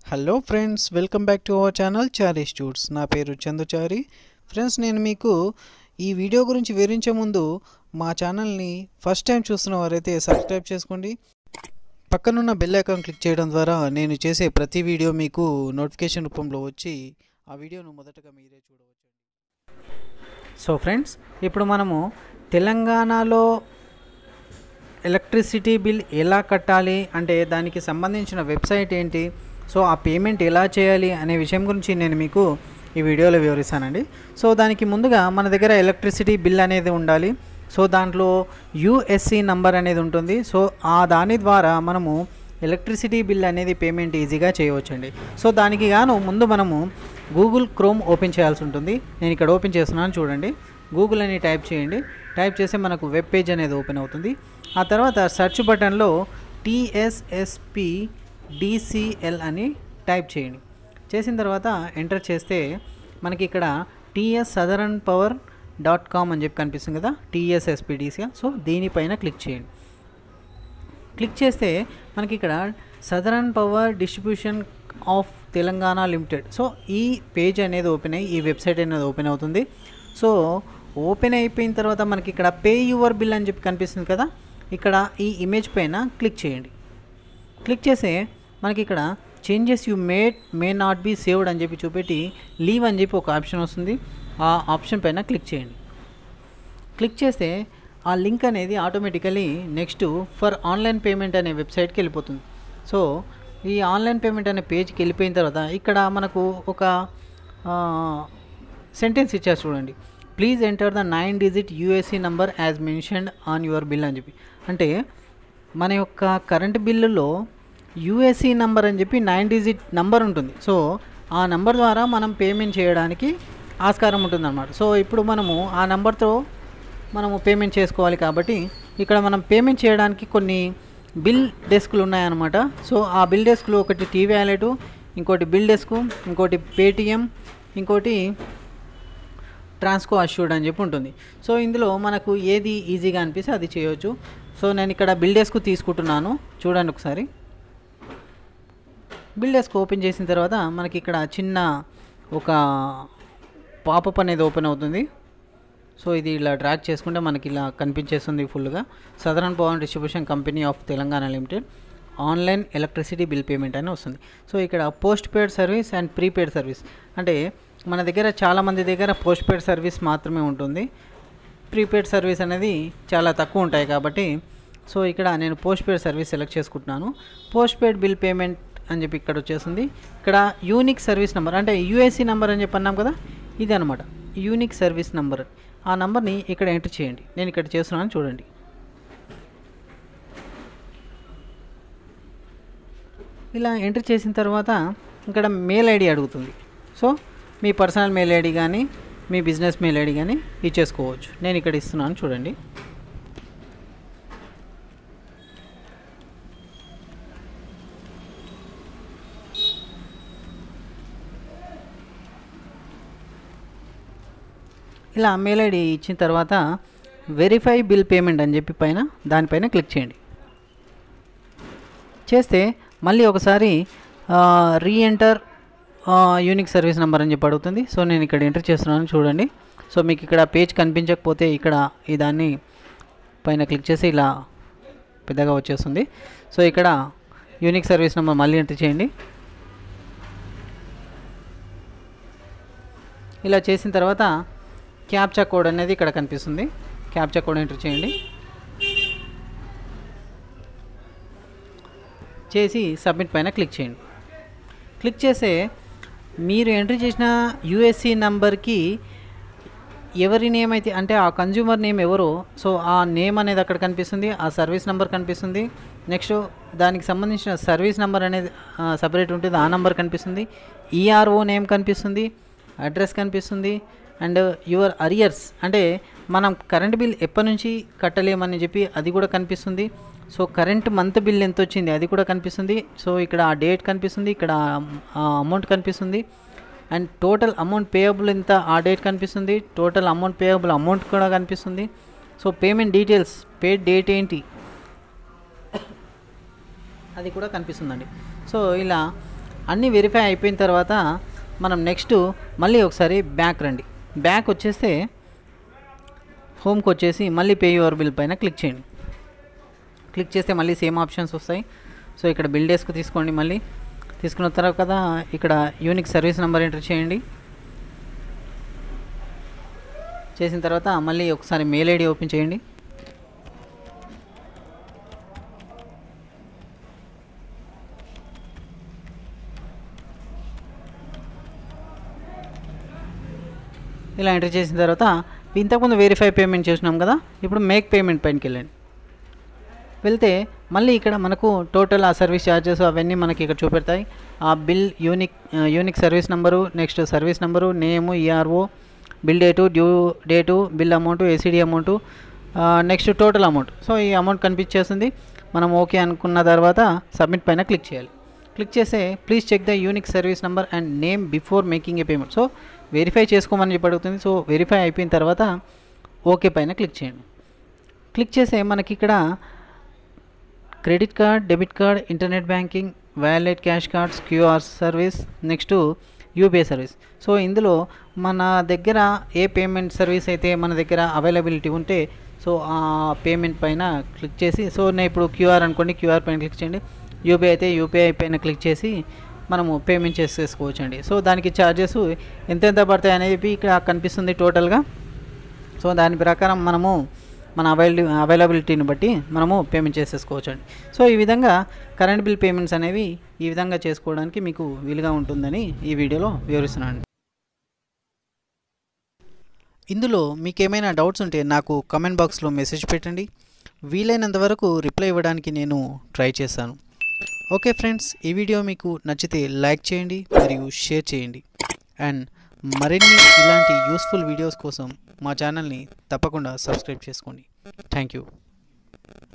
hello friends welcome back to our channel చారీ స్టూడ్స్ నా పేరు చందుచారి friends నేను మీకు ఈ వీడియో గురించి వివరించే ముందు మా ఛానల్ని ఫస్ట్ టైం చూస్తున్న వారైతే సబ్స్క్రైబ్ చేసుకోండి పక్కనున్న బెల్ ఐకాన్ క్లిక్ చేయడం ద్వారా నేను చేసే ప్రతి వీడియో మీకు నోటిఫికేషన్ రూపంలో వచ్చి ఆ వీడియోను మొదటగా మీరే చూడవచ్చు సో ఫ్రెండ్స్ ఇప్పుడు మనము తెలంగాణలో ఎలక్ట్రిసిటీ బిల్ ఎలా కట్టాలి అంటే దానికి సంబంధించిన వెబ్సైట్ ఏంటి సో ఆ పేమెంట్ ఎలా చేయాలి అనే విషయం గురించి నేను మీకు ఈ వీడియోలో వివరిస్తానండి సో దానికి ముందుగా మన దగ్గర ఎలక్ట్రిసిటీ బిల్ అనేది ఉండాలి సో దాంట్లో యుఎస్సి నంబర్ అనేది ఉంటుంది సో ఆ దాని ద్వారా మనము ఎలక్ట్రిసిటీ బిల్ అనేది పేమెంట్ ఈజీగా చేయవచ్చండి సో దానికి గాను ముందు మనము గూగుల్ క్రోమ్ ఓపెన్ చేయాల్సి ఉంటుంది నేను ఇక్కడ ఓపెన్ చేస్తున్నాను చూడండి గూగుల్ అని టైప్ చేయండి టైప్ చేస్తే మనకు వెబ్ పేజ్ అనేది ఓపెన్ అవుతుంది ఆ తర్వాత సెర్చ్ బటన్లో టీఎస్ఎస్పి డిసిఎల్ అని టైప్ చేయండి చేసిన తర్వాత ఎంటర్ చేస్తే మనకి ఇక్కడ TS southern power dot com అని చెప్పి కనిపిస్తుంది కదా టీఎస్ఎస్పిడిసిఎల్ సో దీనిపైన క్లిక్ చేయండి క్లిక్ చేస్తే మనకి ఇక్కడ southern power distribution of Telangana limited so ఈ పేజ్ అనేది ఓపెన్ అయ్యి ఈ వెబ్సైట్ అనేది ఓపెన్ అవుతుంది సో ఓపెన్ అయిపోయిన తర్వాత మనకి ఇక్కడ పే యువర్ బిల్ అని చెప్పి కనిపిస్తుంది కదా ఇక్కడ ఈ ఇమేజ్ పైన క్లిక్ చేయండి క్లిక్ చేస్తే మనకి ఇక్కడ changes you made may not be saved అని చెప్పి చూపెట్టి లీవ్ అని చెప్పి ఒక ఆప్షన్ వస్తుంది ఆ ఆప్షన్ పైన క్లిక్ చేయండి క్లిక్ చేస్తే ఆ లింక్ అనేది automatically next for online payment అనే వెబ్సైట్కి వెళ్ళిపోతుంది సో ఈ ఆన్లైన్ పేమెంట్ అనే పేజ్కి వెళ్ళిపోయిన తర్వాత ఇక్కడ మనకు ఒక సెంటెన్స్ ఇచ్చారు చూడండి please enter the nine digit USC number as mentioned on your bill అని చెప్పి అంటే మన యొక్క కరెంట్ బిల్లులో యూఎస్సీ నంబర్ అని చెప్పి నైన్ డిజిట్ నంబర్ ఉంటుంది సో ఆ నంబర్ ద్వారా మనం పేమెంట్ చేయడానికి ఆస్కారం ఉంటుందన్నమాట సో ఇప్పుడు మనము ఆ నెంబర్తో మనము పేమెంట్ చేసుకోవాలి కాబట్టి ఇక్కడ మనం పేమెంట్ చేయడానికి కొన్ని బిల్ డెస్క్లు ఉన్నాయన్నమాట సో ఆ బిల్ డెస్క్లు ఒకటి టీ వ్యాలెట్ ఇంకోటి బిల్ డెస్క్ ఇంకోటి పేటిఎం ఇంకోటి ట్రాన్స్కో అష్యూర్డ్ అని చెప్పి ఉంటుంది సో ఇందులో మనకు ఏది ఈజీగా అనిపిస్తే అది చేయొచ్చు సో నేను ఇక్కడ బిల్ డెస్క్ తీసుకుంటున్నాను చూడండి ఒకసారి బిల్ డెస్క్ ఓపెన్ చేసిన తర్వాత మనకి ఇక్కడ చిన్న ఒక పాపప్ అనేది ఓపెన్ అవుతుంది సో ఇది ఇలా డ్రాక్ చేసుకుంటే మనకి ఇలా కనిపించేస్తుంది ఫుల్గా southern power distribution company of Telangana limited online electricity bill payment అని వస్తుంది సో ఇక్కడ post paid service and prepaid service అంటే మన దగ్గర చాలామంది దగ్గర పోస్ట్ పెయిడ్ సర్వీస్ మాత్రమే ఉంటుంది ప్రీపెయిడ్ సర్వీస్ అనేది చాలా తక్కువ ఉంటాయి కాబట్టి సో ఇక్కడ నేను పోస్ట్ పెయిడ్ సర్వీస్ సెలెక్ట్ చేసుకుంటున్నాను పోస్ట్ పెయిడ్ బిల్ పేమెంట్ అని చెప్పి ఇక్కడ వచ్చేస్తుంది ఇక్కడ యూనిక్ సర్వీస్ నెంబర్ అంటే యూఎస్సీ నెంబర్ అని చెప్పి అన్నాం కదా ఇది అనమాట యూనిక్ సర్వీస్ నెంబర్ ఆ నెంబర్ని ఇక్కడ ఎంటర్ చేయండి నేను ఇక్కడ చేస్తున్నాను చూడండి ఇలా ఎంటర్ చేసిన తర్వాత ఇక్కడ మెయిల్ ఐడి అడుగుతుంది సో మీ పర్సనల్ మెయిల్ ఐడి కానీ మీ బిజినెస్ మెయిల్ ఐడి కానీ ఇచ్చేసుకోవచ్చు నేను ఇక్కడ ఇస్తున్నాను చూడండి ఇలా మెయిల్ ఐడి ఇచ్చిన తర్వాత వెరిఫై బిల్ పేమెంట్ అని చెప్పి పైన దానిపైన క్లిక్ చేయండి చేస్తే మళ్ళీ ఒకసారి reenter unique service number అని చెప్పి అడుగుతుంది సో నేను ఇక్కడ ఎంటర్ చేస్తున్నాను చూడండి సో మీకు ఇక్కడ పేజ్ కనిపించకపోతే ఇక్కడ ఈ దాన్ని పైన క్లిక్ చేసి ఇలా పెద్దగా వచ్చేస్తుంది సో ఇక్కడ యూనిక్ సర్వీస్ నెంబర్ మళ్ళీ ఎంటర్ చేయండి ఇలా చేసిన తర్వాత క్యాప్చా కోడ్ అనేది ఇక్కడ కనిపిస్తుంది క్యాప్చా కోడ్ ఎంటర్ చేయండి చేసి సబ్మిట్ పైన క్లిక్ చేయండి క్లిక్ చేస్తే మీరు ఎంట్రీ చేసిన యూఎస్సి నంబర్కి ఎవరి నేమ్ అయితే అంటే ఆ కన్జ్యూమర్ నేమ్ ఎవరో సో ఆ నేమ్ అనేది అక్కడ కనిపిస్తుంది ఆ సర్వీస్ నెంబర్ కనిపిస్తుంది నెక్స్ట్ దానికి సంబంధించిన సర్వీస్ నెంబర్ అనేది సపరేట్ ఉంటుంది ఆ నెంబర్ కనిపిస్తుంది ఈఆర్ఓ నేమ్ కనిపిస్తుంది అడ్రస్ కనిపిస్తుంది అండ్ యువర్ అరియర్స్ అంటే మనం కరెంట్ బిల్ ఎప్పటి నుంచి కట్టలేమని చెప్పి అది కూడా కనిపిస్తుంది సో కరెంట్ మంత్ బిల్ ఎంత వచ్చింది అది కూడా కనిపిస్తుంది సో ఇక్కడ ఆ డేట్ కనిపిస్తుంది ఇక్కడ అమౌంట్ కనిపిస్తుంది అండ్ టోటల్ అమౌంట్ పేయబుల్ ఎంత ఆ డేట్ కనిపిస్తుంది టోటల్ అమౌంట్ పేయబుల్ అమౌంట్ కూడా కనిపిస్తుంది so payment details pay date ఏంటి అది కూడా కనిపిస్తుందండి సో ఇలా అన్నీ వెరిఫై అయిపోయిన తర్వాత మనం నెక్స్ట్ మళ్ళీ ఒకసారి బ్యాక్ రండి బ్యాక్ వచ్చేస్తే హోమ్కి వచ్చేసి మళ్ళీ పే యువర్ బిల్ పైన క్లిక్ చేయండి క్లిక్ చేస్తే మళ్ళీ సేమ్ ఆప్షన్స్ వస్తాయి సో ఇక్కడ బిల్ డేస్కు తీసుకోండి మళ్ళీ తీసుకున్న తర్వాత ఇక్కడ యూనిక్ సర్వీస్ నెంబర్ ఎంటర్ చేయండి చేసిన తర్వాత మళ్ళీ ఒకసారి మెయిల్ ఐడి ఓపెన్ చేయండి ఇలా ఎంటర్ చేసిన తర్వాత ఇంతకుముందు వెరిఫై పేమెంట్ చేసినాం కదా ఇప్పుడు మేక్ పేమెంట్ పైనకి వెళ్ళండి వెళ్తే మళ్ళీ ఇక్కడ మనకు టోటల్ ఆ సర్వీస్ ఛార్జెస్ అవన్నీ మనకి ఇక్కడ చూపెడతాయి ఆ bill unique unique service number next service number name ERO bill date due date bill amount ACD amount next total amount so ఈ అమౌంట్ కనిపించేస్తుంది మనం ఓకే అనుకున్న తర్వాత సబ్మిట్ పైన క్లిక్ చేయాలి క్లిక్ చేస్తే please check the unique service number and name before making a payment so verify చేసుకోమని చెప్పి అడుగుతుంది సో వెరిఫై అయిపోయిన తర్వాత ఓకే పైన క్లిక్ చేయండి క్లిక్ చేస్తే మనకి ఇక్కడ credit card debit card internet banking wallet cash cards QR service next UPI service so ఇందులో మన దగ్గర ఏ పేమెంట్ సర్వీస్ అయితే మన దగ్గర అవైలబిలిటీ ఉంటే సో ఆ పేమెంట్ పైన క్లిక్ చేసి సో నేను ఇప్పుడు క్యూఆర్ అనుకోండి క్యూఆర్ పైన క్లిక్ చేయండి యూపీఐ అయితే యూపీఐ పైన క్లిక్ చేసి మనము పేమెంట్ చేసేసుకోవచ్చు అండి సో దానికి ఛార్జెస్ ఎంతెంత పడతాయి అనేది ఇక్కడ కనిపిస్తుంది టోటల్గా సో దాని ప్రకారం మనము మన అవైల అవైలబిలిటీని బట్టి మనము పేమెంట్ చేసేసుకోవచ్చు అండి సో ఈ విధంగా కరెంట్ బిల్ పేమెంట్స్ అనేవి ఈ విధంగా చేసుకోవడానికి మీకు వీలుగా ఉంటుందని ఈ వీడియోలో వివరిస్తున్నాను ఇందులో మీకు ఏమైనా డౌట్స్ ఉంటే నాకు కమెంట్ బాక్స్లో మెసేజ్ పెట్టండి వీలైనంత వరకు రిప్లై ఇవ్వడానికి నేను ట్రై చేశాను ఓకే ఫ్రెండ్స్ ఈ వీడియో మీకు నచ్చితే లైక్ చేయండి మరియు షేర్ చేయండి అండ్ మరిన్ని ఇలాంటి యూస్ఫుల్ వీడియోస్ కోసం మా ఛానల్ని తప్పకుండా సబ్స్క్రైబ్ చేసుకోండి థ్యాంక్ యూ